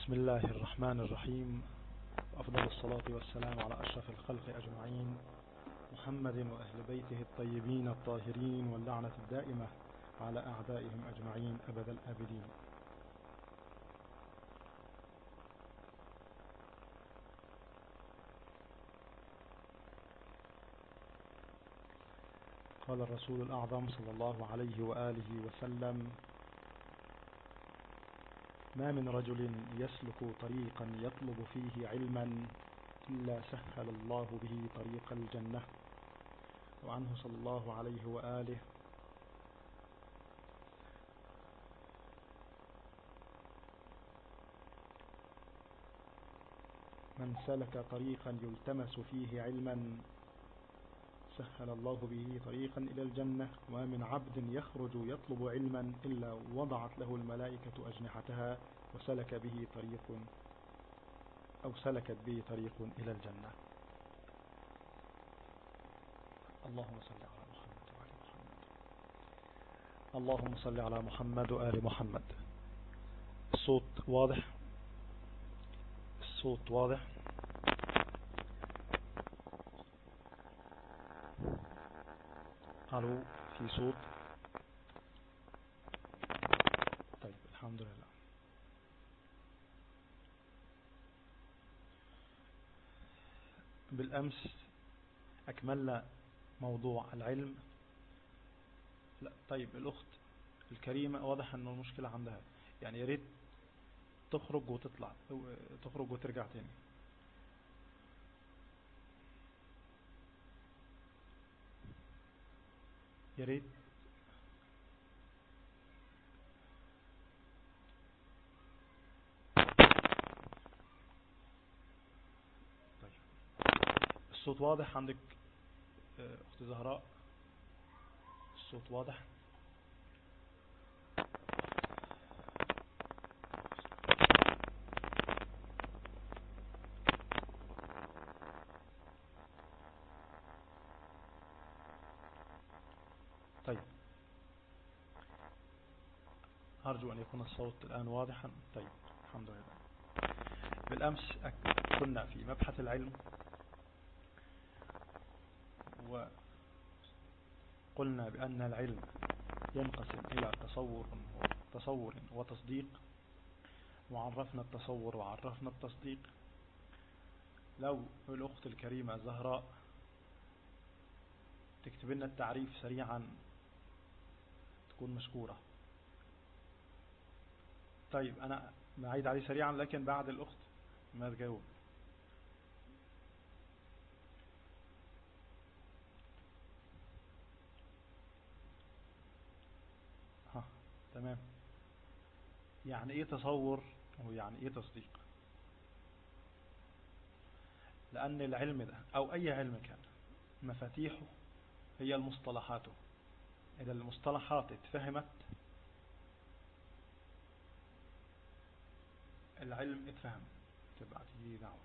بسم الله الرحمن الرحيم أفضل الصلاة والسلام على أشرف الخلق أجمعين محمد وأهل بيته الطيبين الطاهرين واللعنة الدائمة على أعدائهم أجمعين أبد الآبدين قال الرسول الأعظم صلى الله عليه وآله وسلم ما من رجل يسلك طريقا يطلب فيه علما إلا سهل الله به طريق الجنة وعنه صلى الله عليه وآله من سلك طريقا يلتمس فيه علما سهل الله به طريقا إلى الجنة وما من عبد يخرج يطلب علما إلا وضعت له الملائكة أجنحتها وسلك به طريق أو سلكت به طريق إلى الجنة اللهم صل على محمد وآل محمد اللهم صل على محمد وآل محمد الصوت واضح الصوت واضح الو في صوت طيب الحمد لله بالأمس أكملنا موضوع العلم لا طيب الأخت الكريمة واضح أنه المشكلة عندها يعني يريد تخرج وتطلع تخرج وترجع تاني يريد طيب الصوت واضح عندك اخت زهراء الصوت واضح طيب أرجو أن يكون الصوت الآن واضحا طيب الحمد لله بالأمس كنا في مبحث العلم وقلنا بأن العلم ينقسم إلى تصور تصور وتصديق وعرفنا التصور وعرفنا التصديق لو الأخت الكريمة زهراء تكتب لنا التعريف سريعا تكون مشكورة طيب أنا بعيد عليه سريعا لكن بعد الأخت ما تجاوب ها تمام يعني ايه تصور ويعني ايه تصديق لأن العلم ده أو أي علم كان مفاتيحه هي المصطلحات إذا المصطلحات اتفهمت العلم اتفهم تبقى تيجي دعوة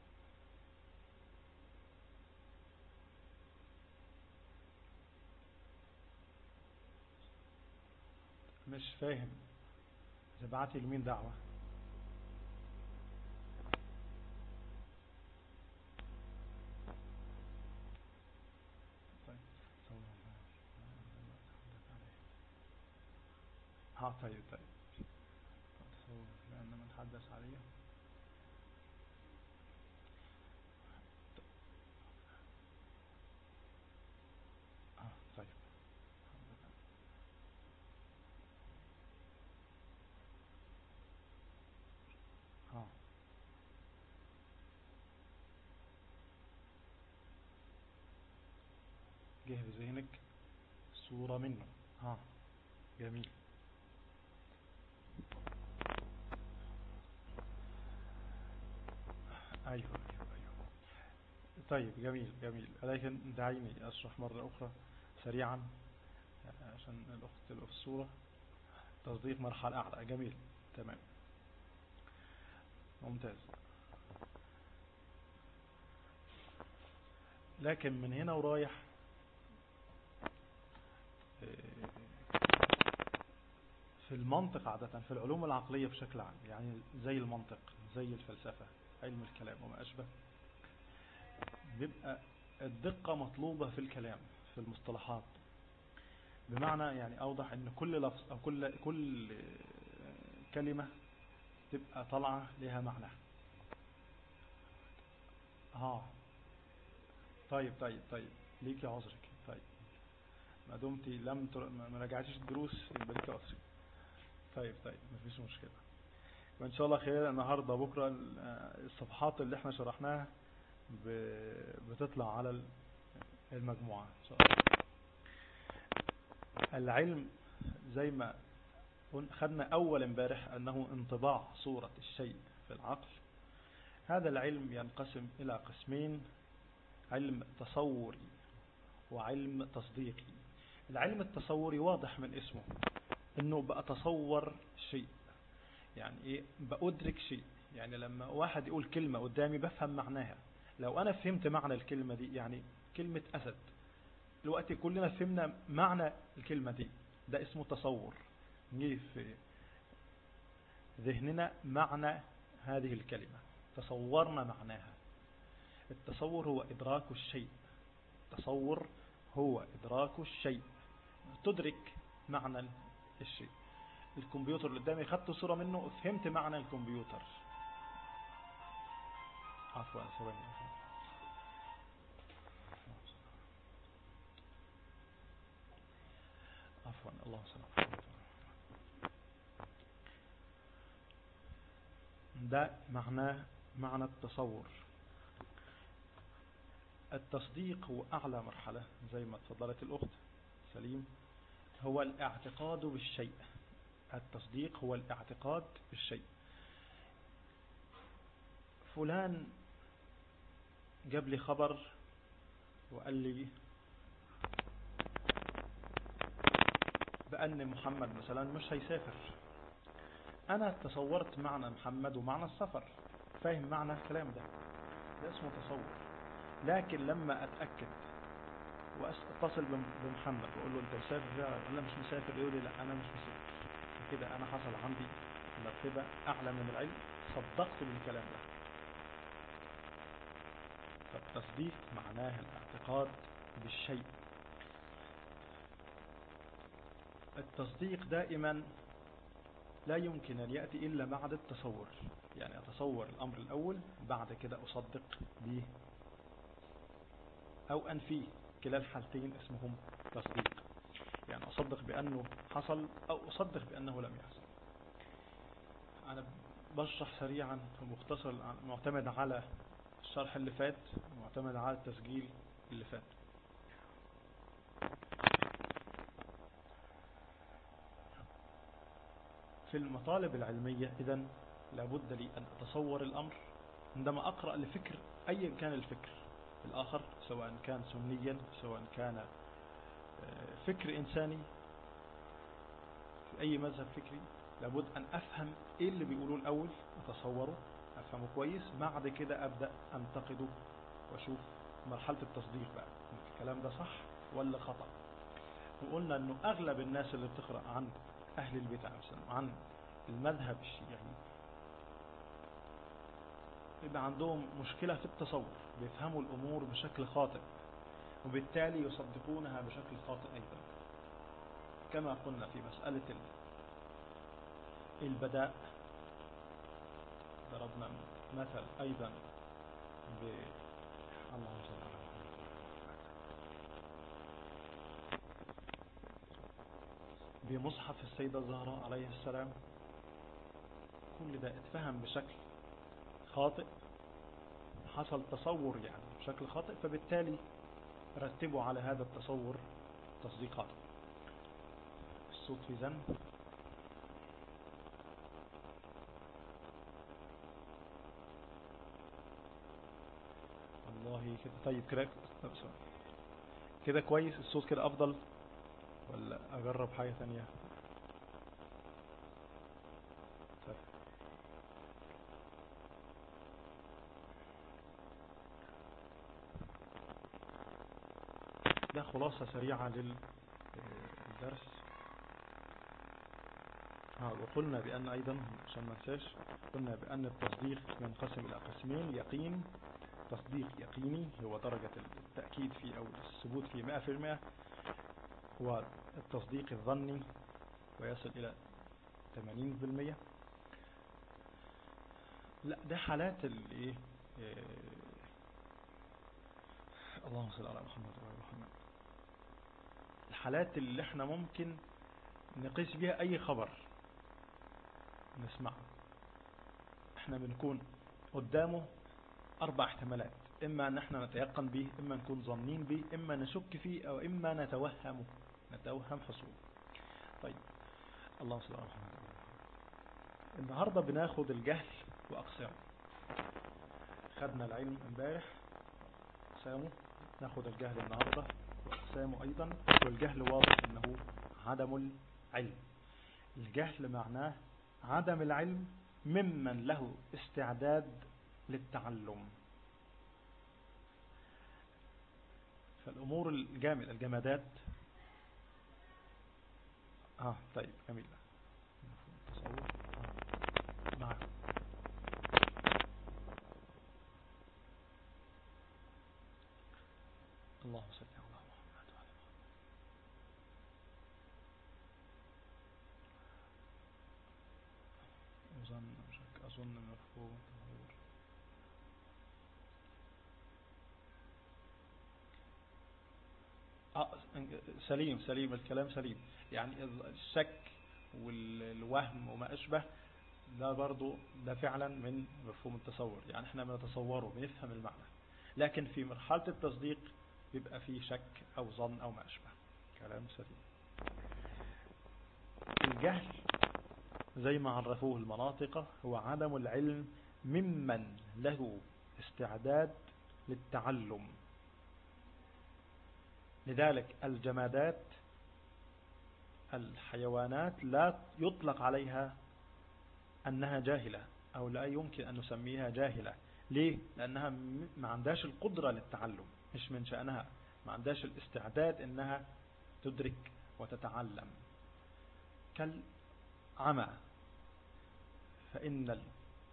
مش فاهم تبعتي لمين دعوة ها طيب طيب تصور لأن من حدث عليه آه طيب ها جه في ذهنك صورة منه ها جميل أيوة أيوة أيوة طيب جميل جميل لكن دعيني أشرح مرة أخرى سريعا عشان الأخت تبقى في الصورة تصديق مرحلة أعلى جميل تمام ممتاز لكن من هنا ورايح في المنطق عادة في العلوم العقلية بشكل عام يعني زي المنطق زي الفلسفة علم الكلام وما أشبه بيبقى الدقة مطلوبة في الكلام في المصطلحات بمعنى يعني أوضح أن كل لفظ أو كل, كل كلمة تبقى طالعة لها معنى اه طيب طيب طيب ليك عذرك طيب ما دمت لم تر... ما رجعتيش الدروس يبقى ليك عذرك طيب طيب مفيش مشكلة وإن شاء الله خلال النهاردة بكرة الصفحات اللي احنا شرحناها بتطلع على المجموعة إن شاء الله العلم زي ما خدنا أول امبارح أنه انطباع صورة الشيء في العقل هذا العلم ينقسم إلى قسمين علم تصوري وعلم تصديقي العلم التصوري واضح من اسمه انه بأتصور شيء يعني ايه بأدرك شيء يعني لما واحد يقول كلمة قدامي بفهم معناها لو انا فهمت معنى الكلمة دي يعني كلمة اسد دلوقتي كلنا فهمنا معنى الكلمة دي ده اسمه تصور نجي في ذهننا معنى هذه الكلمة تصورنا معناها التصور هو إدراك الشيء التصور هو إدراك الشيء تدرك معنى الشيء الكمبيوتر اللي قدامي خدت صورة منه فهمت معنى الكمبيوتر عفوا ثواني عفوا الله سلام ده معناه معنى التصور التصديق هو أعلى مرحلة زي ما تفضلت الأخت سليم هو الاعتقاد بالشيء التصديق هو الاعتقاد بالشيء فلان جاب لي خبر وقال لي بأن محمد مثلا مش هيسافر أنا تصورت معنى محمد ومعنى السفر فاهم معنى الكلام ده ده اسمه تصور لكن لما أتأكد واتصل بمحمد واقول له انت مسافر فعلا ولا مش مسافر يقول لي لا انا مش مسافر كده انا حصل عندي مرتبة اعلى من العلم صدقت بالكلام ده فالتصديق معناه الاعتقاد بالشيء التصديق دائما لا يمكن أن يأتي إلا بعد التصور يعني أتصور الأمر الأول بعد كده أصدق به أو أنفيه كلا الحالتين اسمهم تصديق يعني أصدق بأنه حصل أو أصدق بأنه لم يحصل أنا بشرح سريعا ومختصر معتمد على الشرح اللي فات معتمد على التسجيل اللي فات في المطالب العلمية إذا لابد لي أن أتصور الأمر عندما أقرأ لفكر أيا كان الفكر الآخر سواء كان سنيا سواء كان فكر إنساني في أي مذهب فكري لابد أن أفهم إيه اللي بيقولوه الأول أتصوره أفهمه كويس بعد كده أبدأ أنتقده وأشوف مرحلة التصديق بقى الكلام ده صح ولا خطأ وقلنا أنه أغلب الناس اللي بتقرأ عن أهل البيت مثلا عن المذهب الشيعي يبقى عندهم مشكلة في التصور بيفهموا الأمور بشكل خاطئ وبالتالي يصدقونها بشكل خاطئ أيضا كما قلنا في مسألة البداء ضربنا مثل أيضا ب اللهم صل على بمصحف السيدة الزهراء عليه السلام كل ده اتفهم بشكل خاطئ حصل تصور يعني بشكل خاطئ فبالتالي رتبوا على هذا التصور تصديقات الصوت في زن والله كده طيب كده كده كويس الصوت كده افضل ولا اجرب حاجة ثانية طيب. ده خلاصة سريعة للدرس آه، وقلنا بأن أيضا عشان ما ننساش قلنا بأن التصديق ينقسم إلى قسمين يقين تصديق يقيني هو درجة التأكيد فيه أو الثبوت فيه 100% هو التصديق الظني ويصل إلى 80% لا ده حالات الايه آه، اللهم صل على محمد وعلى محمد الحالات اللي احنا ممكن نقيس بها اي خبر نسمعه احنا بنكون قدامه اربع احتمالات اما ان احنا نتيقن به اما نكون ظنين به اما نشك فيه او اما نتوهمه نتوهم حصوله طيب اللهم صل على محمد النهاردة بناخد الجهل وأقسامه خدنا العلم امبارح أقسامه ناخد الجهل النهاردة وأقسامه أيضا والجهل واضح أنه عدم العلم الجهل معناه عدم العلم ممن له استعداد للتعلم فالأمور الجامد الجمادات آه طيب جميل تصور آه. نعم اللهم صل على محمد وعلى أظن أظن مفهوم آه سليم سليم الكلام سليم يعني الشك والوهم وما أشبه ده برضو ده فعلا من مفهوم التصور يعني احنا بنتصوره بنفهم المعنى لكن في مرحلة التصديق بيبقى فيه شك أو ظن أو ما أشبه كلام سليم الجهل زي ما عرفوه المناطق هو عدم العلم ممن له استعداد للتعلم لذلك الجمادات الحيوانات لا يطلق عليها أنها جاهلة أو لا يمكن أن نسميها جاهلة ليه؟ لأنها ما عندهاش القدرة للتعلم مش من شأنها ما عندهاش الاستعداد أنها تدرك وتتعلم كالعمى فإن ال...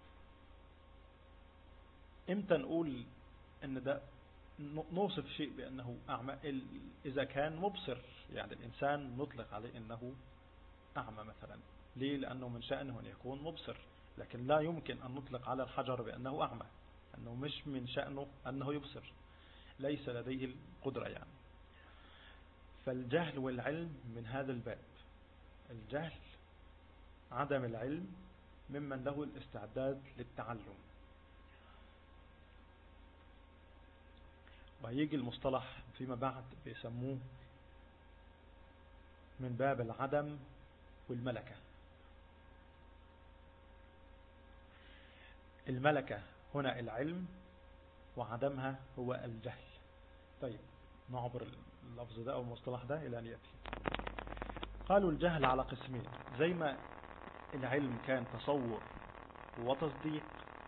امتى نقول ان ده نوصف شيء بأنه أعمى إذا كان مبصر يعني الإنسان نطلق عليه أنه أعمى مثلا ليه لأنه من شأنه أن يكون مبصر لكن لا يمكن أن نطلق على الحجر بأنه أعمى أنه مش من شأنه أنه يبصر ليس لديه القدرة يعني فالجهل والعلم من هذا الباب الجهل عدم العلم ممن له الاستعداد للتعلم وهيجي المصطلح فيما بعد بيسموه من باب العدم والملكة الملكة هنا العلم وعدمها هو الجهل طيب نعبر اللفظ ده أو المصطلح ده إلى أن يأتي قالوا الجهل على قسمين زي ما العلم كان تصور وتصديق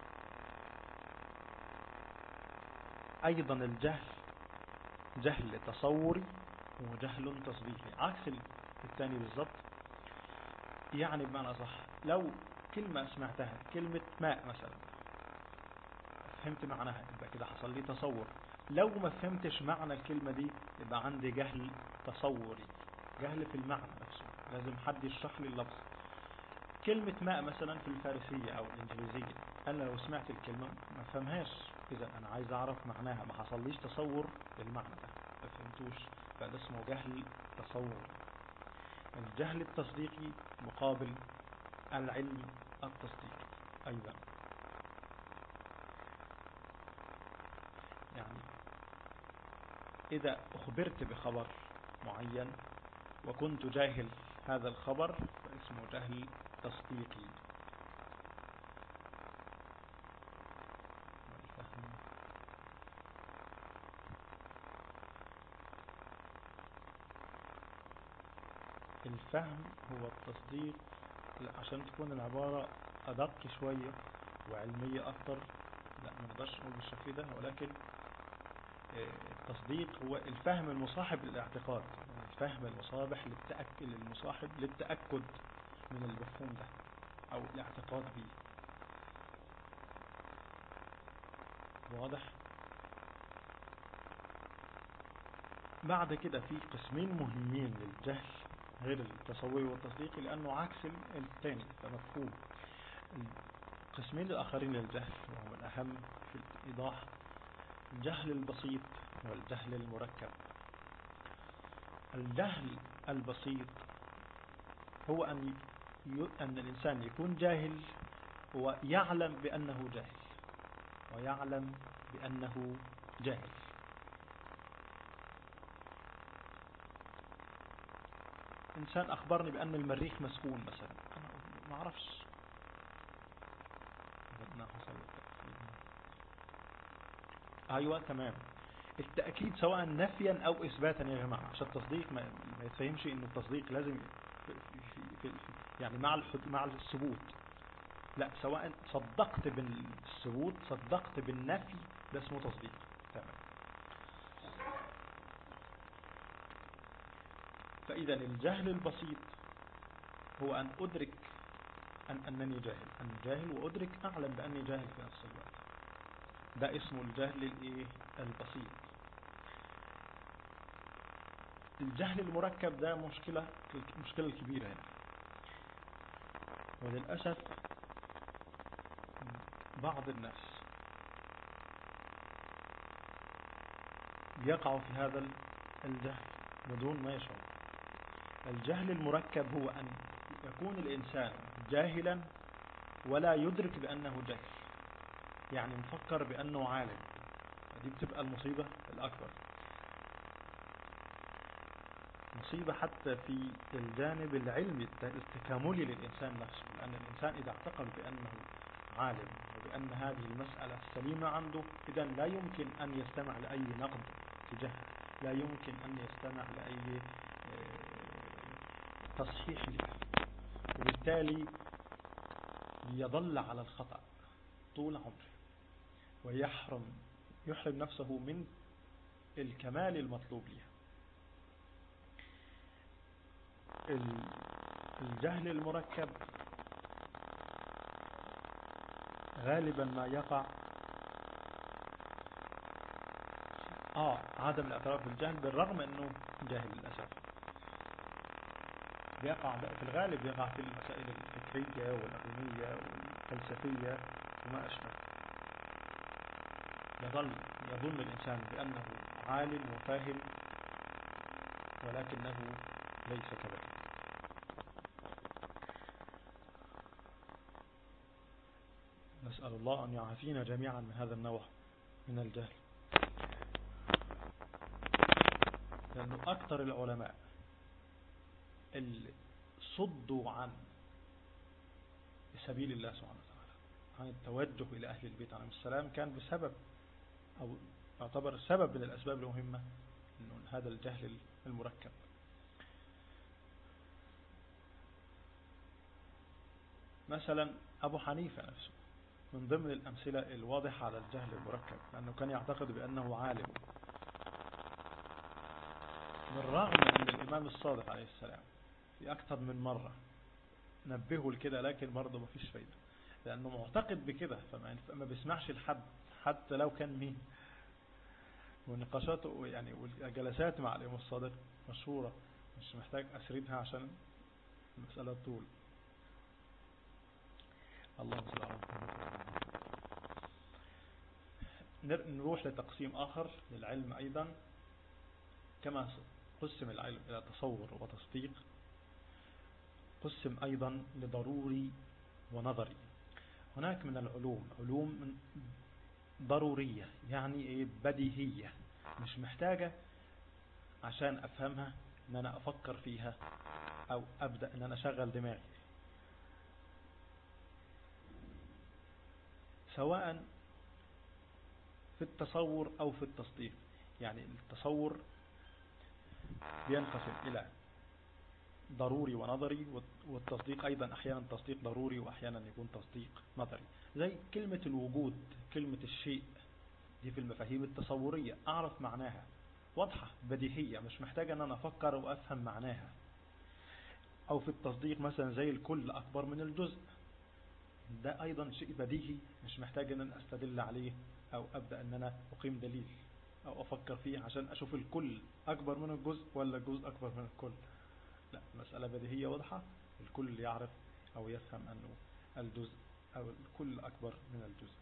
أيضا الجهل جهل تصوري وجهل تصديقي عكس الثاني بالضبط يعني بمعنى صح لو كلمة سمعتها كلمة ماء مثلا فهمت معناها يبقى كده حصل لي تصور لو ما فهمتش معنى الكلمة دي يبقى عندي جهل تصوري جهل في المعنى نفسه لازم حد يشرح لي اللفظ كلمة ماء مثلا في الفارسية أو الإنجليزية أنا لو سمعت الكلمة ما فهمهاش إذا أنا عايز أعرف معناها ما حصليش تصور للمعنى ده ما فهمتوش فده اسمه جهل تصور الجهل التصديقي مقابل العلم التصديقي أيضا يعني إذا أخبرت بخبر معين وكنت جاهل هذا الخبر فاسمه جهل تصديقي الفهم هو التصديق عشان تكون العبارة أدق شوية وعلمية أكتر لا ما نقدرش نقول بالشكل ده ولكن التصديق هو الفهم المصاحب للاعتقاد الفهم المصابح للتأكد المصاحب للتأكد من المفهوم ده او الاعتقاد به واضح بعد كده في قسمين مهمين للجهل غير التصوري والتصديقي لأنه عكس الثاني فمفهوم القسمين الآخرين للجهل وهو الأهم في الإيضاح الجهل البسيط والجهل المركب الجهل البسيط هو أن أن الإنسان يكون جاهل ويعلم بأنه جاهل ويعلم بأنه جاهل إنسان أخبرني بأن المريخ مسكون مثلا أنا ما أعرفش ما حصل أيوة تمام التأكيد سواء نفيا أو إثباتا يا جماعة عشان التصديق ما, ما يتفهمش إنه التصديق لازم في في في في يعني مع مع الثبوت لا سواء صدقت بالثبوت صدقت بالنفي ده اسمه تصديق تمام فإذا الجهل البسيط هو أن أدرك أن أنني جاهل أن جاهل وأدرك أعلم بأني جاهل في نفس الوقت ده اسمه الجهل الإيه البسيط الجهل المركب ده مشكلة مشكلة كبيرة يعني وللأسف بعض الناس يقع في هذا الجهل بدون ما يشعر الجهل المركب هو أن يكون الإنسان جاهلا ولا يدرك بأنه جاهل يعني مفكر بأنه عالم دي بتبقى المصيبة الأكبر مصيبة حتى في الجانب العلمي التكاملي للإنسان نفسه لأن الإنسان إذا اعتقد بأنه عالم وبأن هذه المسألة سليمة عنده إذا لا يمكن أن يستمع لأي نقد تجاهه لا يمكن أن يستمع لأي تصحيح لها وبالتالي يظل على الخطأ طول عمره ويحرم يحرم نفسه من الكمال المطلوب لها الجهل المركب غالبا ما يقع اه عدم الاعتراف بالجهل بالرغم انه جاهل للأسف بيقع في الغالب يقع في المسائل الفكرية والعلمية والفلسفية وما أشبه يظل يظن الإنسان بأنه عالم وفاهم ولكنه ليس كذلك نسأل الله أن يعافينا جميعا من هذا النوع من الجهل لأنه أكثر العلماء اللي صدوا عن سبيل الله سبحانه وتعالى عن التوجه إلى أهل البيت عليهم السلام كان بسبب أو يعتبر سبب من الأسباب المهمة أنه هذا الجهل المركب مثلا أبو حنيفة نفسه من ضمن الأمثلة الواضحة على الجهل المركب لأنه كان يعتقد بأنه عالم بالرغم أن الإمام الصادق عليه السلام في أكثر من مرة نبهه لكده لكن برضه مفيش فايدة لأنه معتقد بكده فما بيسمعش لحد حتى لو كان مين ونقاشاته يعني والجلسات مع الإمام الصادق مشهورة مش محتاج أسردها عشان المسألة طول اللهم صل على نروح لتقسيم آخر للعلم أيضا كما قسم العلم إلى تصور وتصديق قسم أيضا لضروري ونظري هناك من العلوم علوم ضرورية يعني إيه بديهية مش محتاجة عشان أفهمها أن أنا أفكر فيها أو أبدأ أن أنا أشغل دماغي سواء في التصور أو في التصديق يعني التصور بينقسم إلى ضروري ونظري والتصديق أيضا أحيانا تصديق ضروري وأحيانا يكون تصديق نظري زي كلمة الوجود كلمة الشيء دي في المفاهيم التصورية أعرف معناها واضحة بديهية مش محتاجة أن أنا أفكر وأفهم معناها أو في التصديق مثلا زي الكل أكبر من الجزء ده أيضا شيء بديهي مش محتاج أن أنا أستدل عليه أو أبدأ أن أنا أقيم دليل أو أفكر فيه عشان أشوف الكل أكبر من الجزء ولا الجزء أكبر من الكل لا مسألة بديهية واضحة الكل يعرف أو يفهم أنه الجزء أو الكل أكبر من الجزء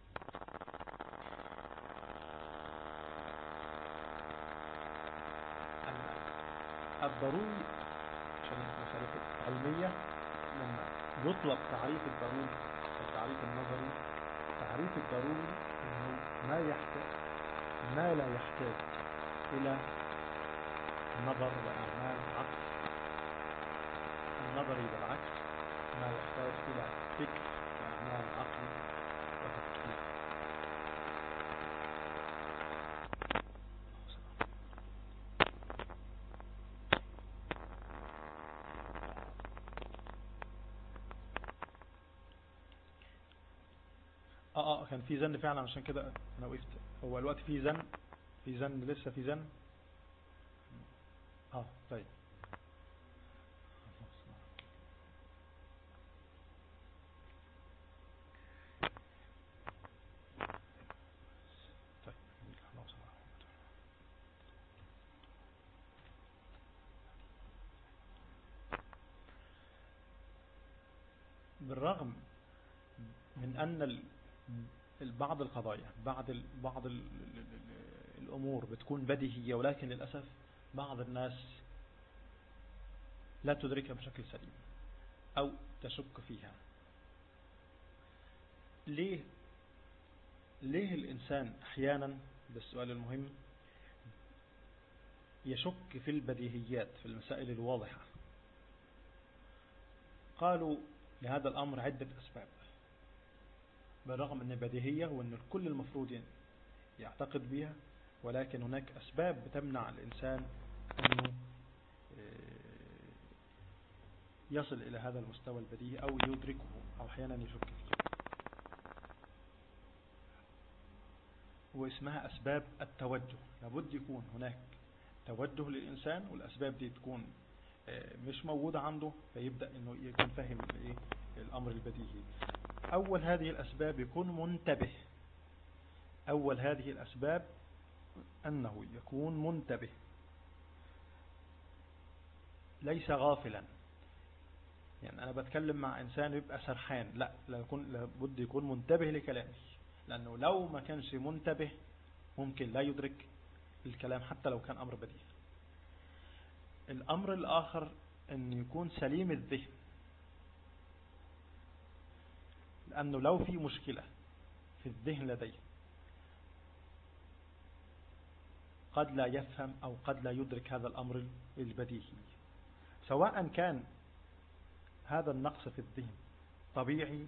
الضروري عشان المسألة علمية لما يطلب تعريف الضروري التعريف النظري تعريف الضروري انه ما يحتاج ما لا يحتاج الى نظر واعمال عقل النظري بالعكس ما يحتاج الى فكر واعمال عقل وتفكير اه اه كان في زن فعلا عشان كده انا وقفت هو الوقت في زن في زن لسه في زن اه طيب طيب خلاص بالرغم من أن ال- بعض القضايا بعض ال- بعض ال- ال- ال- الأمور بتكون بديهية ولكن للأسف بعض الناس لا تدركها بشكل سليم أو تشك فيها ليه ليه الإنسان أحيانا ده السؤال المهم يشك في البديهيات في المسائل الواضحة قالوا لهذا الأمر عدة أسباب بالرغم أن بديهية وأن الكل المفروض يعتقد بها ولكن هناك أسباب بتمنع الإنسان أنه يصل إلى هذا المستوى البديهي أو يدركه أو أحيانا يشك فيه واسمها أسباب التوجه لابد يكون هناك توجه للإنسان والأسباب دي تكون مش موجودة عنده فيبدأ أنه يكون فاهم الأمر البديهي أول هذه الأسباب يكون منتبه أول هذه الأسباب أنه يكون منتبه ليس غافلا يعني أنا بتكلم مع إنسان يبقى سرحان لا لابد يكون منتبه لكلامي لأنه لو ما كانش منتبه ممكن لا يدرك الكلام حتى لو كان أمر بديهي الأمر الآخر أن يكون سليم الذهن لأنه لو في مشكلة في الذهن لديه قد لا يفهم أو قد لا يدرك هذا الأمر البديهي سواء كان هذا النقص في الذهن طبيعي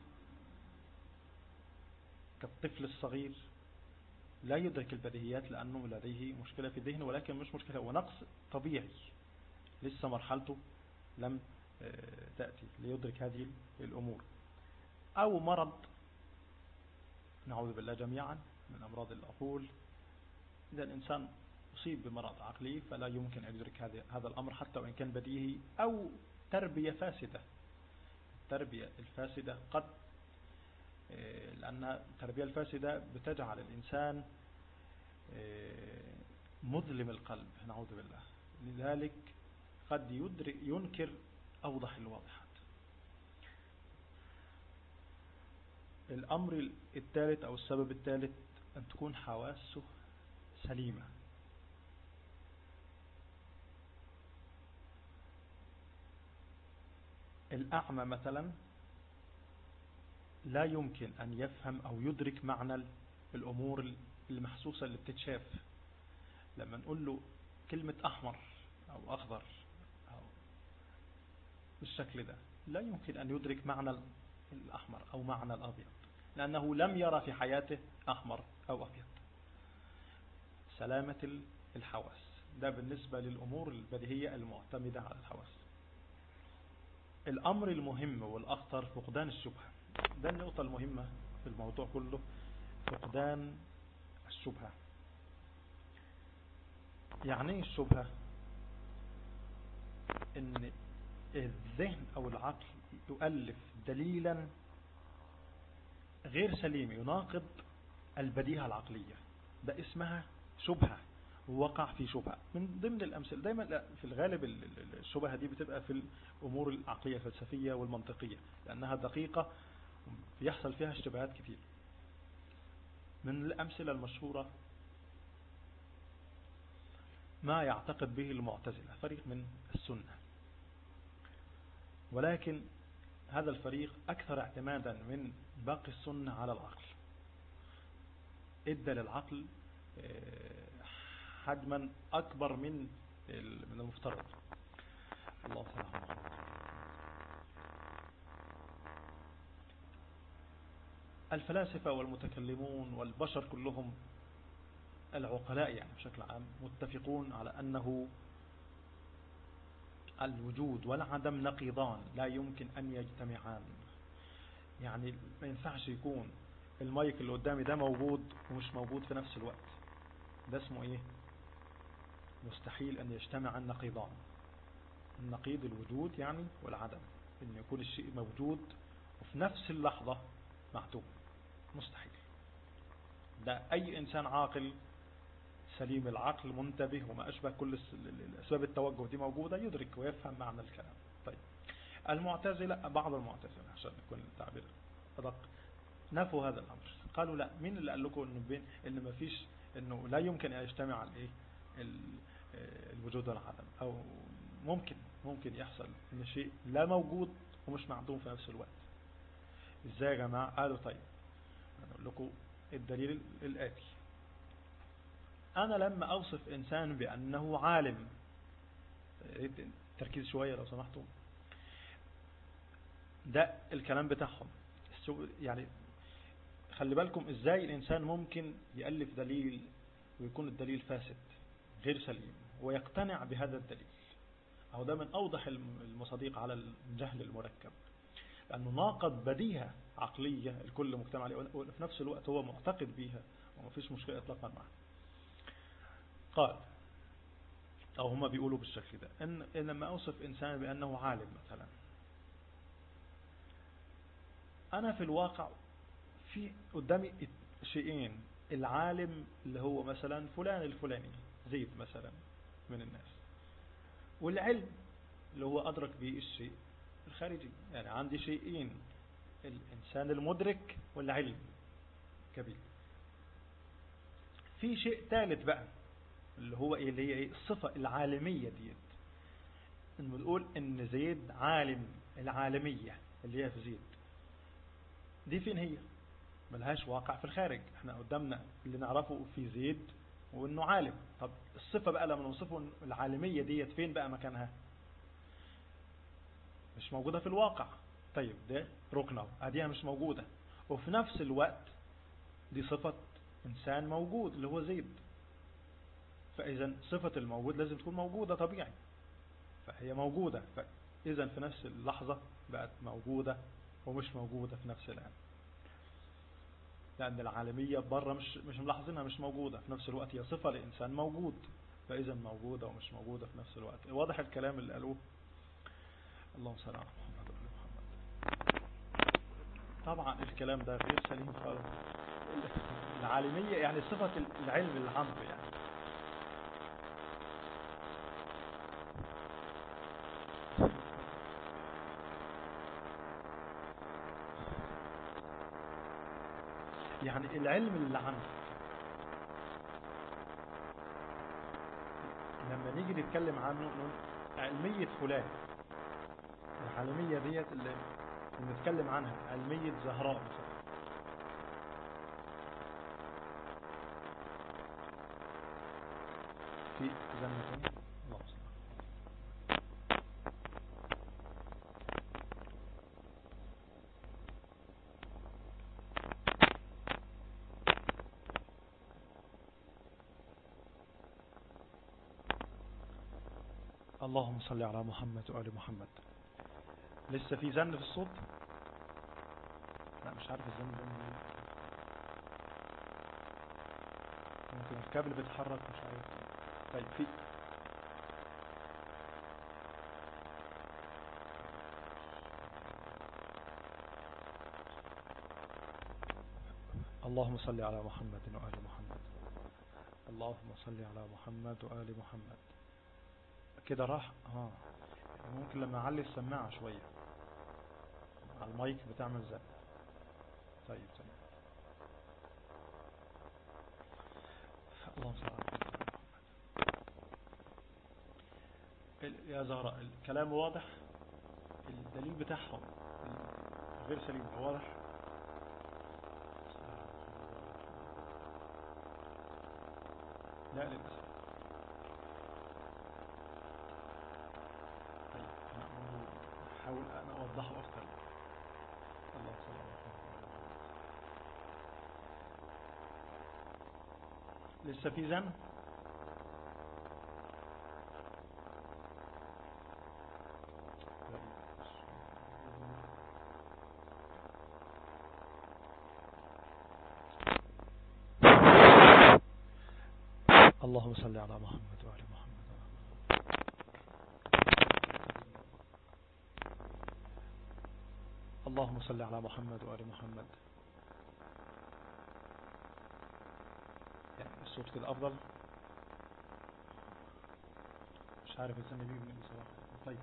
كالطفل الصغير لا يدرك البديهيات لأنه لديه مشكلة في الذهن ولكن مش مشكلة هو نقص طبيعي لسه مرحلته لم تأتي ليدرك هذه الأمور أو مرض نعوذ بالله جميعا من أمراض العقول إذا الإنسان أصيب بمرض عقلي فلا يمكن أن يدرك هذا الأمر حتى وإن كان بديهي أو تربية فاسدة التربية الفاسدة قد لأن التربية الفاسدة بتجعل الإنسان مظلم القلب نعوذ بالله لذلك قد يدرك ينكر أوضح الواضحات الأمر الثالث أو السبب الثالث أن تكون حواسه سليمة الأعمى مثلا لا يمكن أن يفهم أو يدرك معنى الأمور المحسوسة اللي بتتشاف لما نقول له كلمة أحمر أو أخضر أو بالشكل ده لا يمكن أن يدرك معنى الأحمر أو معنى الأبيض لأنه لم يرى في حياته أحمر أو أبيض سلامة الحواس ده بالنسبة للأمور البديهية المعتمدة على الحواس الأمر المهم والأخطر فقدان الشبهة ده النقطة المهمة في الموضوع كله فقدان الشبهة يعني ايه الشبهة ان الذهن أو العقل يؤلف دليلا غير سليم يناقض البديهة العقلية ده اسمها شبهة وقع في شبهة من ضمن الأمثلة دايما في الغالب الشبهة دي بتبقى في الأمور العقلية الفلسفية والمنطقية لأنها دقيقة بيحصل فيها اشتباهات كثير من الأمثلة المشهورة ما يعتقد به المعتزلة فريق من السنة ولكن هذا الفريق أكثر اعتمادا من باقي السنة على العقل ادى للعقل آه، حجما أكبر من من المفترض الله تعالى الفلاسفة والمتكلمون والبشر كلهم العقلاء يعني بشكل عام متفقون على أنه الوجود والعدم نقيضان لا يمكن أن يجتمعان يعني ما ينفعش يكون المايك اللي قدامي ده موجود ومش موجود في نفس الوقت ده اسمه ايه مستحيل أن يجتمع النقيضان النقيض الوجود يعني والعدم أن يكون الشيء موجود وفي نفس اللحظة معدوم مستحيل ده أي إنسان عاقل سليم العقل منتبه وما أشبه كل أسباب التوجه دي موجودة يدرك ويفهم معنى الكلام طيب المعتزلة بعض المعتزلة عشان يكون التعبير أدق نفوا هذا الأمر قالوا لا مين اللي قال لكم إنه بين إن ما فيش إنه لا يمكن أن يجتمع الإيه الوجود والعدم أو ممكن ممكن يحصل إن شيء لا موجود ومش معدوم في نفس الوقت إزاي يا جماعة قالوا طيب أقول لكم الدليل الآتي أنا لما أوصف إنسان بأنه عالم تركيز شوية لو سمحتم ده الكلام بتاعهم يعني خلي بالكم ازاي الانسان ممكن يألف دليل ويكون الدليل فاسد غير سليم ويقتنع بهذا الدليل أو ده من أوضح المصاديق على الجهل المركب لأنه ناقض بديهة عقلية الكل مجتمع عليه وفي نفس الوقت هو معتقد بيها وما فيش مشكلة إطلاقا معه قال أو هما بيقولوا بالشكل ده إن لما أوصف إنسان بأنه عالم مثلا أنا في الواقع في قدامي شيئين العالم اللي هو مثلا فلان الفلاني زيد مثلا من الناس والعلم اللي هو أدرك به الشيء الخارجي يعني عندي شيئين الإنسان المدرك والعلم كبير في شيء ثالث بقى اللي هو ايه اللي هي ايه الصفة العالمية ديت انه بنقول ان زيد عالم العالمية اللي هي في زيد دي فين هي ملهاش واقع في الخارج احنا قدامنا اللي نعرفه في زيد وانه عالم طب الصفة بقى لما نوصفه العالمية ديت فين بقى مكانها مش موجودة في الواقع طيب ده ركنه اديها مش موجودة وفي نفس الوقت دي صفة انسان موجود اللي هو زيد فاذا صفة الموجود لازم تكون موجودة طبيعي فهي موجودة فاذا في نفس اللحظة بقت موجودة ومش موجودة في نفس الآن لأن العالمية بره مش مش ملاحظينها مش موجودة في نفس الوقت هي صفة لإنسان موجود فإذا موجودة ومش موجودة في نفس الوقت واضح الكلام اللي قالوه اللهم صل على محمد وعلى محمد طبعا الكلام ده غير سليم خالص العالمية يعني صفة العلم العمر يعني يعني العلم اللي عندك لما نيجي نتكلم عنه علمية فلان العالمية ديت اللي بنتكلم عنها علمية زهراء مثلا في زمن اللهم صل على محمد وآل محمد لسه في زن في الصوت لا مش عارف الزن ده ممكن الكابل بيتحرك مش عارف طيب في اللهم صل على محمد وآل محمد اللهم صل على محمد وآل محمد كده راح اه ممكن لما اعلي السماعة شوية على المايك بتعمل زي طيب طيب اللهم صل على محمد يا زهراء الكلام واضح الدليل بتاعهم غير سليم واضح لا للأسف طيب أنا أحاول أن أوضحه أكثر الله صلى الله عليه وسلم لسه في زن اللهم صل على محمد وعلى محمد اللهم صل على محمد وعلى محمد يعني الصوت كده أفضل مش عارف السنة دي من بصراحة طيب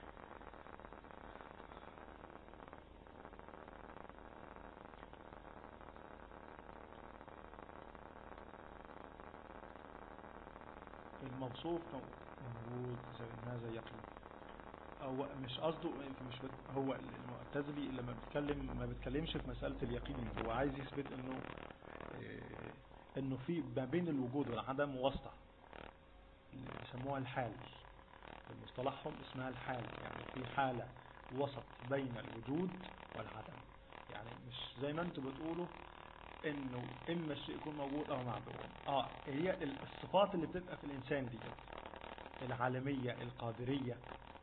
الموصوف موجود زي هذا يقين هو مش قصده مش بت... هو المعتزلي لما بيتكلم ما بيتكلمش في مسألة اليقين هو عايز يثبت انه إيه انه في ما بين الوجود والعدم واسطة يسموها الحال في مصطلحهم اسمها الحال يعني في حالة وسط بين الوجود والعدم يعني مش زي ما انتم بتقولوا انه اما الشيء يكون موجود او معدوم اه هي الصفات اللي بتبقى في الانسان دي العالمية القادرية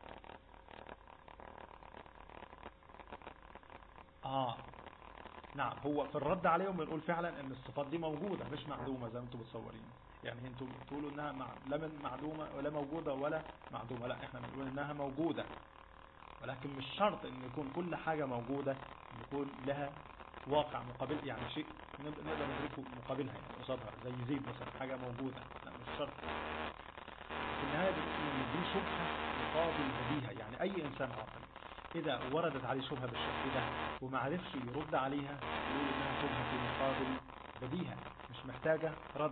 اه نعم هو في الرد عليهم بنقول فعلا ان الصفات دي موجودة مش معدومة زي ما انتم بتصورين يعني انتم بتقولوا انها مع... لا من معدومة ولا موجودة ولا معدومة لا احنا بنقول انها موجودة ولكن مش شرط ان يكون كل حاجة موجودة يكون لها واقع مقابل يعني شيء نقدر ندركه مقابلها يعني قصادها زي زيد مثلا حاجة موجودة لا مش شرط في النهاية دي شبهة مقابل بديهة يعني أي إنسان عاقل إذا وردت عليه شبهة بالشكل ده وما عرفش يرد عليها يقول إنها شبهة في مقابل بديهة مش محتاجة رد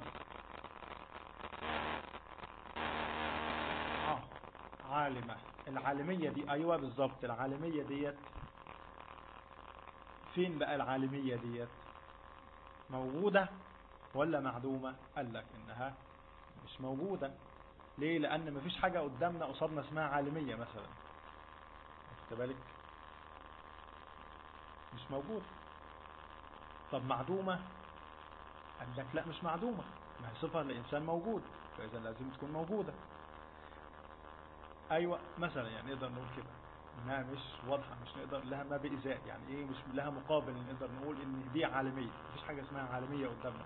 آه عالمة العالمية دي أيوة بالظبط العالمية ديت فين بقى العالمية ديت موجودة ولا معدومة قال لك انها مش موجودة ليه لان مفيش حاجة قدامنا قصادنا اسمها عالمية مثلا خد بالك مش موجود طب معدومة قال لك لا مش معدومة ما هي صفة لإنسان موجود فإذا لازم تكون موجودة أيوة مثلا يعني نقدر نقول كده انها مش واضحة مش نقدر لها ما بإزاء يعني ايه مش لها مقابل نقدر نقول ان دي عالمية مفيش حاجة اسمها عالمية قدامنا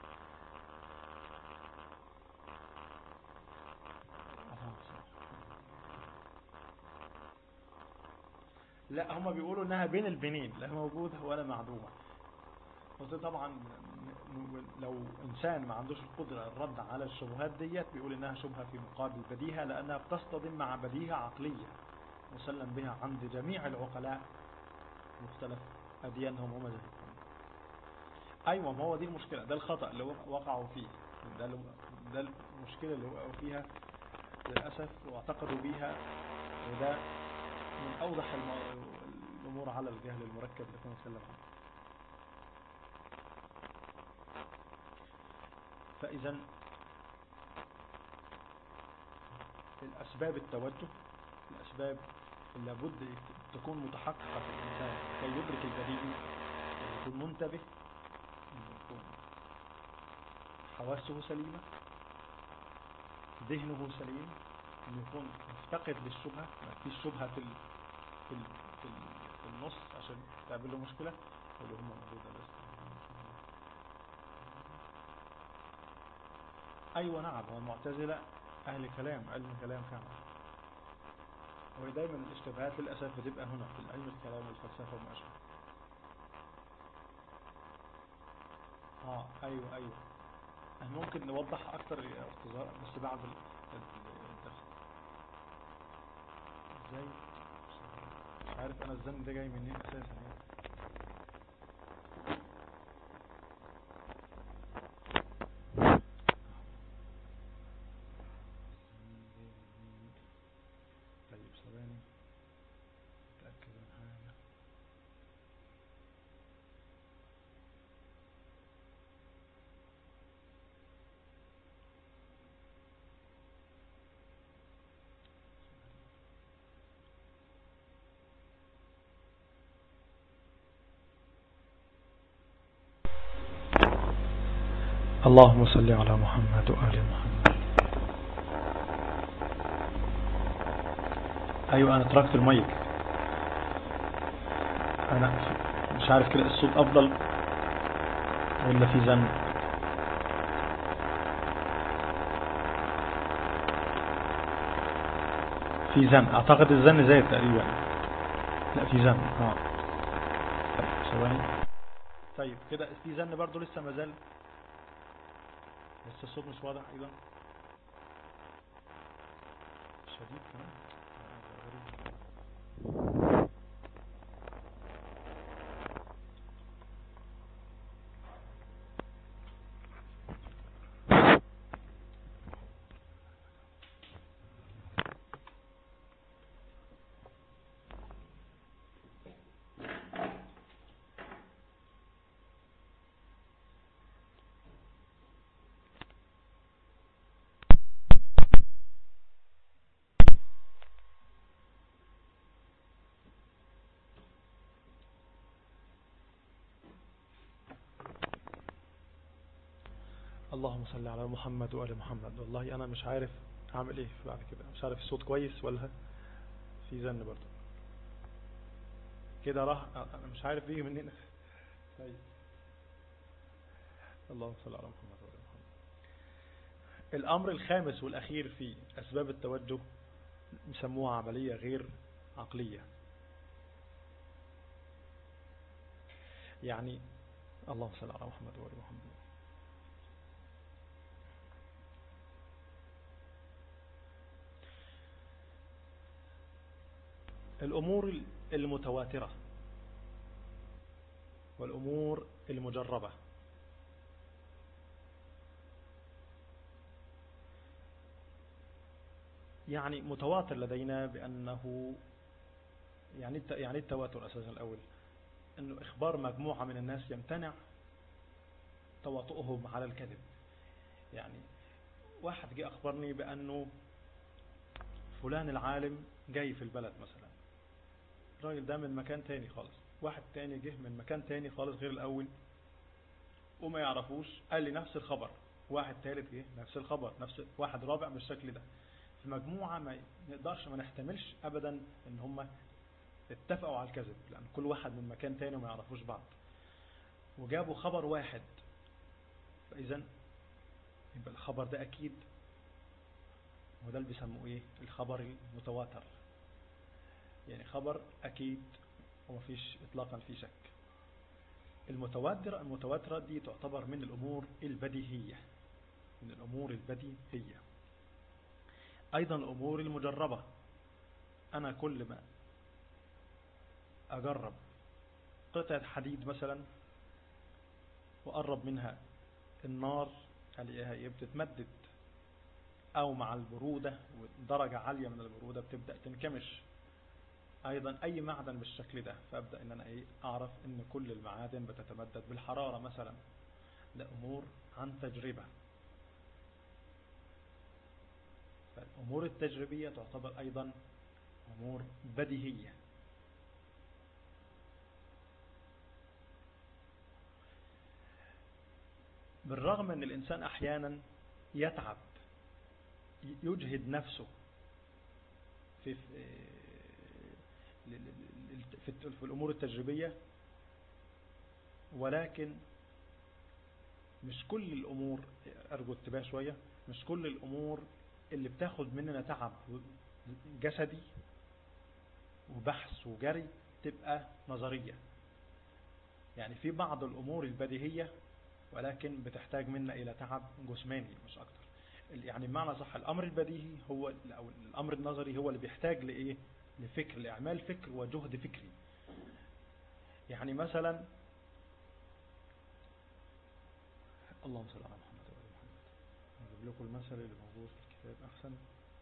لا هم بيقولوا انها بين البنين لا موجودة ولا معدومة وده طبعا لو انسان ما عندوش القدرة الرد على الشبهات ديت بيقول انها شبهة في مقابل بديهة لانها بتصطدم مع بديهة عقلية مسلم بها عند جميع العقلاء مختلف أديانهم ومذاهبهم أيوة ما هو دي المشكلة ده الخطأ اللي وقعوا فيه ده, ده المشكلة اللي وقعوا فيها للأسف واعتقدوا بيها وده من أوضح الأمور على الجهل المركب اللي كنا نتكلم عنه فإذا الأسباب التوجه الأسباب اللي لابد تكون متحققة في الإنسان كي يدرك البديهي يكون منتبه يكون حواسه سليمة ذهنه سليم أن يكون مفتقد للشبهة ما فيش شبهة في ال... في ال... في, ال... في النص عشان تقابل له مشكلة اللي هم موجودة بس أيوة نعم هو المعتزلة أهل كلام علم كلام فعلا ودايما الاشتباهات للأسف بتبقى هنا في العلم الكلام والفلسفة وما أشبه اه ايوه ايوه ممكن نوضح اكتر يا اخت زهراء بس بعد الدخل ازاي مش عارف انا الزن ده جاي منين اساسا يعني اللهم صل على محمد وآل محمد أيوة أنا تركت المايك أنا مش عارف كده الصوت أفضل ولا في زن في زن أعتقد الزن زايد تقريبا لا في زن اه طيب ثواني طيب كده في زن برضو لسه مازال بس الصوت مش واضح ايضا شديد كمان اللهم صل على محمد وآل محمد والله أنا مش عارف أعمل إيه بعد كده مش عارف الصوت كويس ولا في زن برضه كده راح أنا مش عارف بيجي منين طيب اللهم صل على محمد وآل محمد الأمر الخامس والأخير في أسباب التوجه نسموها عملية غير عقلية يعني اللهم صل على محمد وآل محمد الأمور المتواترة والأمور المجربة يعني متواتر لدينا بأنه يعني يعني التواتر أساسا الأول أنه إخبار مجموعة من الناس يمتنع تواطؤهم على الكذب يعني واحد جاء أخبرني بأنه فلان العالم جاي في البلد مثلا الراجل ده من مكان تاني خالص واحد تاني جه من مكان تاني خالص غير الأول وما يعرفوش قال لي نفس الخبر واحد تالت جه نفس الخبر نفس واحد رابع بالشكل ده في مجموعة ما نقدرش ما نحتملش أبدا ان هم اتفقوا على الكذب لأن كل واحد من مكان تاني وما يعرفوش بعض وجابوا خبر واحد فإذا يبقى الخبر ده أكيد وده اللي بيسموه إيه الخبر المتواتر يعني خبر أكيد ومفيش إطلاقا في شك المتواترة المتواترة دي تعتبر من الأمور البديهية من الأمور البديهية أيضا الأمور المجربة أنا كل ما أجرب قطعة حديد مثلا وأقرب منها النار ألاقيها هي بتتمدد أو مع البرودة ودرجة عالية من البرودة بتبدأ تنكمش أيضا أي معدن بالشكل ده فأبدأ أن أنا إيه أعرف أن كل المعادن بتتمدد بالحرارة مثلا ده أمور عن تجربة فالأمور التجريبية تعتبر أيضا أمور بديهية بالرغم أن الإنسان أحيانا يتعب يجهد نفسه في في الأمور التجريبية ولكن مش كل الأمور أرجو اتباع شوية مش كل الأمور اللي بتاخد مننا تعب جسدي وبحث وجري تبقى نظرية يعني في بعض الأمور البديهية ولكن بتحتاج منا إلى تعب جسماني مش أكتر يعني بمعنى صح الأمر البديهي هو أو الأمر النظري هو اللي بيحتاج لإيه لفكر لإعمال فكر وجهد فكري يعني مثلا اللهم صل على محمد وعلى محمد أجيب لكم المثل اللي موجود في الكتاب أحسن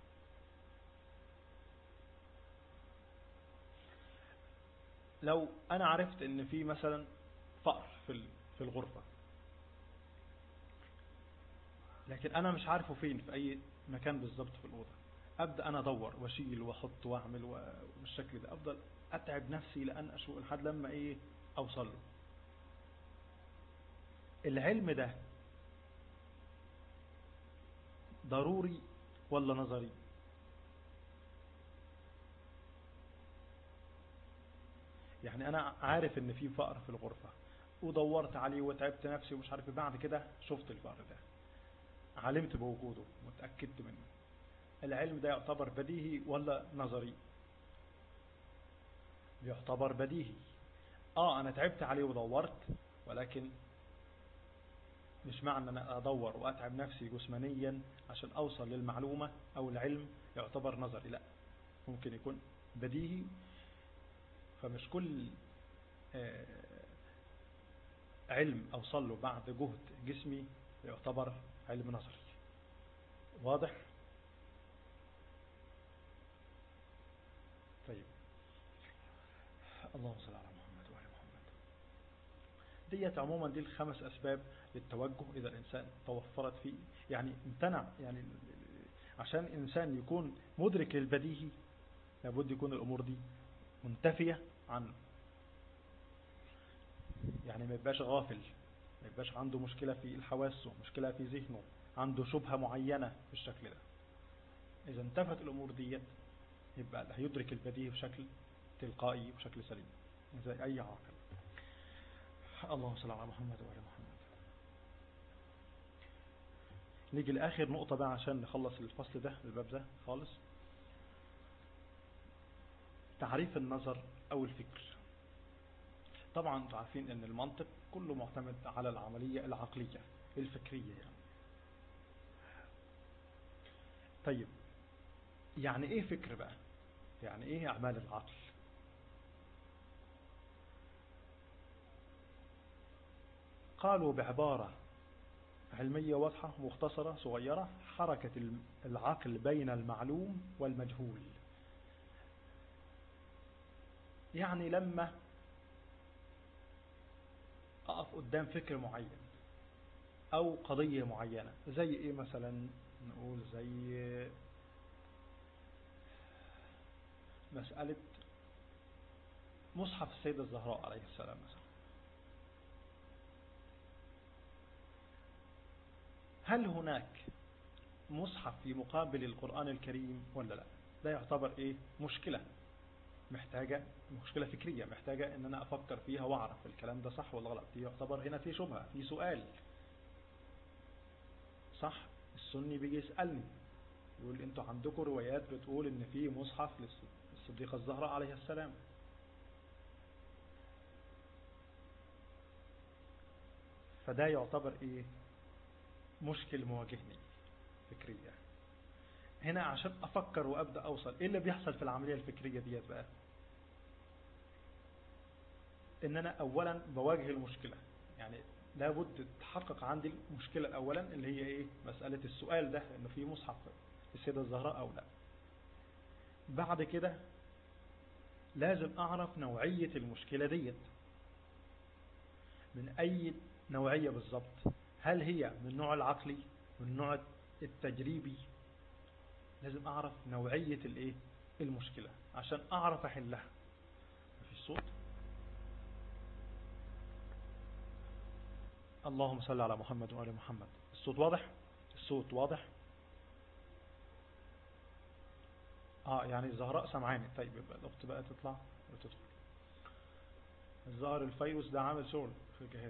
لو أنا عرفت إن في مثلا فأر في في الغرفة لكن أنا مش عارفه فين في أي مكان بالظبط في الأوضة أبدأ أنا أدور وأشيل وأحط وأعمل بالشكل ده أفضل أتعب نفسي لأن أشوف لحد لما إيه أوصل له العلم ده ضروري ولا نظري يعني أنا عارف إن في فقر في الغرفة ودورت عليه وتعبت نفسي ومش عارف بعد كده شفت الفقر ده علمت بوجوده وتأكدت منه العلم ده يعتبر بديهي ولا نظري يعتبر بديهي اه انا تعبت عليه ودورت ولكن مش معنى ان انا ادور واتعب نفسي جسمانيا عشان اوصل للمعلومة او العلم يعتبر نظري لا ممكن يكون بديهي فمش كل علم اوصل له بعد جهد جسمي يعتبر علم نظري واضح طيب اللهم صل على محمد وعلى محمد ديت عموما دي الخمس أسباب للتوجه إذا الإنسان توفرت فيه يعني امتنع يعني عشان الإنسان يكون مدرك للبديهي لابد يكون الأمور دي منتفية عنه يعني ما يبقاش غافل ما يبقاش عنده مشكلة في الحواسه مشكلة في ذهنه عنده شبهة معينة بالشكل ده إذا انتفت الأمور ديت يبقى هيدرك البديهي بشكل تلقائي وبشكل سليم زي أي عاقل اللهم صل على محمد وعلى محمد نيجي لآخر نقطة بقى عشان نخلص الفصل ده الباب ده خالص تعريف النظر أو الفكر طبعا انتم عارفين ان المنطق كله معتمد على العملية العقلية الفكرية يعني طيب يعني ايه فكر بقى يعني ايه اعمال العقل قالوا بعبارة علمية واضحة مختصرة صغيرة حركة العقل بين المعلوم والمجهول يعني لما أقف قدام فكر معين أو قضية معينة زي إيه مثلا نقول زي مسألة مصحف السيدة الزهراء عليه السلام مثلا هل هناك مصحف في مقابل القرآن الكريم ولا لا ده يعتبر ايه مشكلة محتاجة مشكلة فكرية محتاجة ان انا افكر فيها واعرف الكلام ده صح ولا غلط دي يعتبر هنا في شبهة في سؤال صح السني بيجي يسألني يقول انتوا عندكم روايات بتقول ان في مصحف للصديقة الزهراء عليه السلام فده يعتبر ايه مشكل مواجهني فكرية هنا عشان افكر وابدأ اوصل ايه اللي بيحصل في العملية الفكرية ديت بقى ان انا اولا بواجه المشكلة يعني لابد تحقق عندي المشكلة اولا اللي هي ايه مسألة السؤال ده انه في مصحف السيدة الزهراء او لا بعد كده لازم اعرف نوعية المشكلة ديت من اي نوعية بالظبط هل هي من النوع العقلي من النوع التجريبي لازم اعرف نوعية الايه المشكلة عشان اعرف احلها في الصوت اللهم صل على محمد وعلى محمد الصوت واضح الصوت واضح اه يعني الزهراء سمعاني طيب يبقى الاخت بقى تطلع وتدخل الظاهر الفيروس ده عامل شغل في الجهاز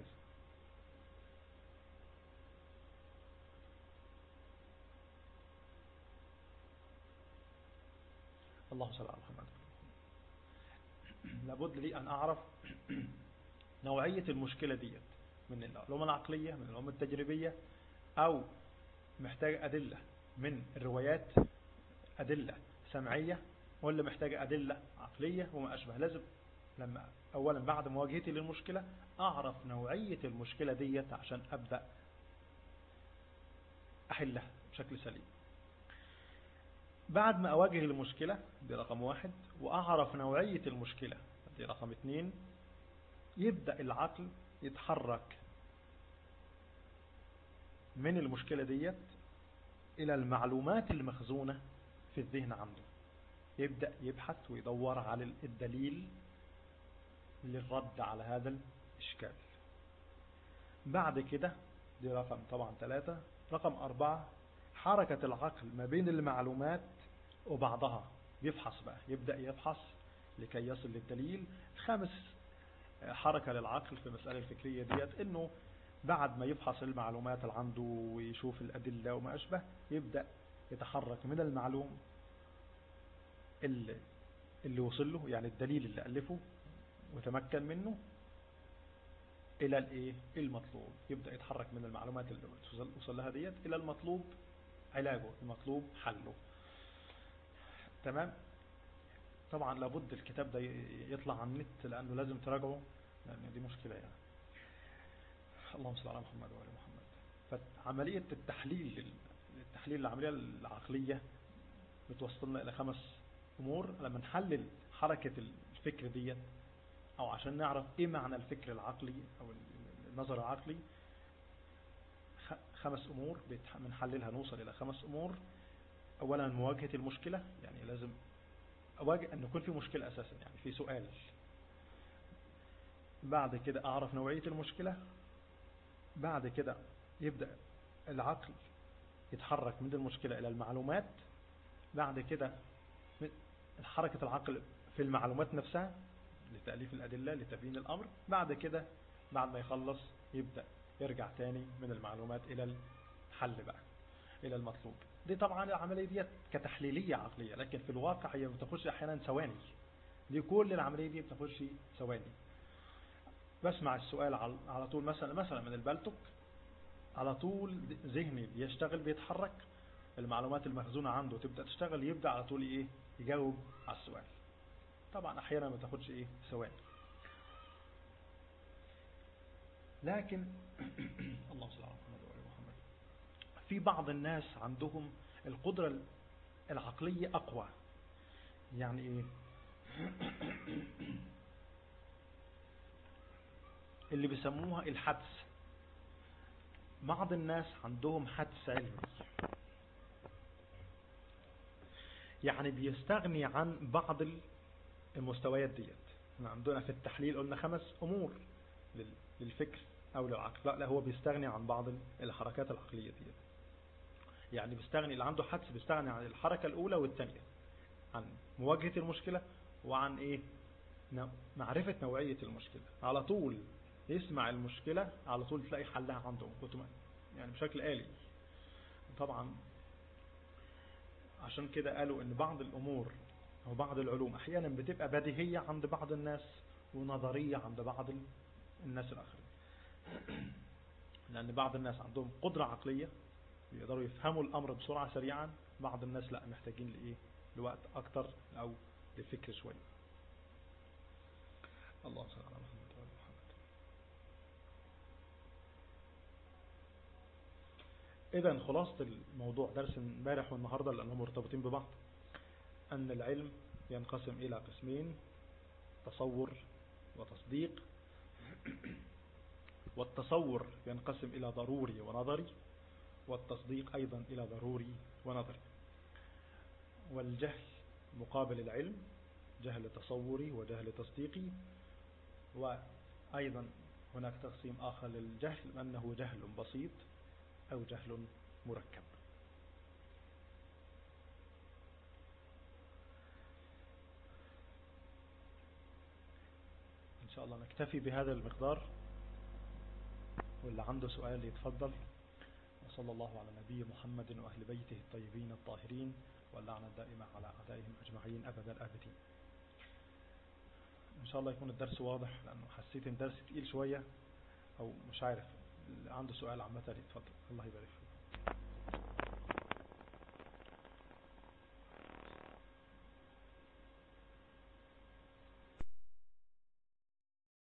اللهم صل على محمد لابد لي أن أعرف نوعية المشكلة ديت من العلوم العقلية من العلوم التجريبية أو محتاج أدلة من الروايات أدلة سمعية ولا محتاج أدلة عقلية وما أشبه لازم لما أولا بعد مواجهتي للمشكلة أعرف نوعية المشكلة ديت عشان أبدأ أحلها بشكل سليم بعد ما أواجه المشكلة دي رقم واحد وأعرف نوعية المشكلة دي رقم اثنين يبدأ العقل يتحرك من المشكلة ديت إلى المعلومات المخزونة في الذهن عنده يبدأ يبحث ويدور على الدليل للرد على هذا الإشكال بعد كده دي رقم طبعا ثلاثة رقم أربعة حركة العقل ما بين المعلومات وبعضها يفحص بقى يبدأ يفحص لكي يصل للدليل خامس حركة للعقل في المسألة الفكرية ديت انه بعد ما يفحص المعلومات اللي عنده ويشوف الأدلة وما أشبه يبدأ يتحرك من المعلوم اللي, اللي وصل له يعني الدليل اللي ألفه وتمكن منه إلى الإيه المطلوب يبدأ يتحرك من المعلومات اللي وصل لها ديت إلى المطلوب علاجه المطلوب حله تمام طبعا لابد الكتاب ده يطلع عن النت لأنه لازم تراجعه لأن دي مشكلة يعني اللهم صل على محمد وعلى محمد فعملية التحليل التحليل العملية العقلية بتوصلنا إلى خمس أمور لما نحلل حركة الفكر ديت أو عشان نعرف إيه معنى الفكر العقلي أو النظر العقلي خمس أمور بنحللها نوصل إلى خمس أمور أولا مواجهة المشكلة يعني لازم أواجه أن يكون في مشكلة أساسا يعني في سؤال بعد كده أعرف نوعية المشكلة بعد كده يبدأ العقل يتحرك من المشكلة إلى المعلومات بعد كده حركة العقل في المعلومات نفسها لتأليف الأدلة لتبيين الأمر بعد كده بعد ما يخلص يبدأ يرجع تاني من المعلومات إلى الحل بقى إلى المطلوب دي طبعا العملية دي كتحليلية عقلية لكن في الواقع هي بتخش أحيانا ثواني دي كل العملية دي بتخش ثواني بسمع السؤال على طول مثلا مثلا من البلتوك على طول ذهني بيشتغل بيتحرك المعلومات المخزونة عنده تبدأ تشتغل يبدأ على طول ايه يجاوب على السؤال طبعا احيانا ما تاخدش ايه ثواني لكن اللهم صل على محمد وعلى محمد في بعض الناس عندهم القدرة العقلية أقوى يعني إيه اللي بيسموها الحدس بعض الناس عندهم حدس علمي يعني بيستغني عن بعض المستويات ديت احنا عندنا في التحليل قلنا خمس أمور للفكر أو للعقل لا, لا هو بيستغني عن بعض الحركات العقلية ديت يعني بيستغني اللي عنده حدس بيستغني عن الحركة الأولى والثانية عن مواجهة المشكلة وعن إيه معرفة نوعية المشكلة على طول يسمع المشكلة على طول تلاقي حلها عنده يعني بشكل آلي طبعا عشان كده قالوا ان بعض الامور او بعض العلوم احيانا بتبقى بديهية عند بعض الناس ونظرية عند بعض الناس الاخرين لان بعض الناس عندهم قدرة عقلية بيقدروا يفهموا الامر بسرعة سريعا بعض الناس لا محتاجين لايه لوقت اكتر او لفكر شوية الله صل على محمد وعلى محمد إذا خلاصة الموضوع درس امبارح والنهاردة لأنهم مرتبطين ببعض أن العلم ينقسم إلى قسمين تصور وتصديق والتصور ينقسم إلى ضروري ونظري والتصديق أيضا إلى ضروري ونظري والجهل مقابل العلم جهل تصوري وجهل تصديقي وأيضا هناك تقسيم آخر للجهل أنه جهل بسيط أو جهل مركب إن شاء الله نكتفي بهذا المقدار واللي عنده سؤال يتفضل وصلى الله على نبي محمد وأهل بيته الطيبين الطاهرين واللعنة الدائمة على أعدائهم أجمعين أبدا الآبدين إن شاء الله يكون الدرس واضح لأنه حسيت الدرس تقيل شوية أو مش عارف عنده سؤال عامة يتفضل الله يبارك فيك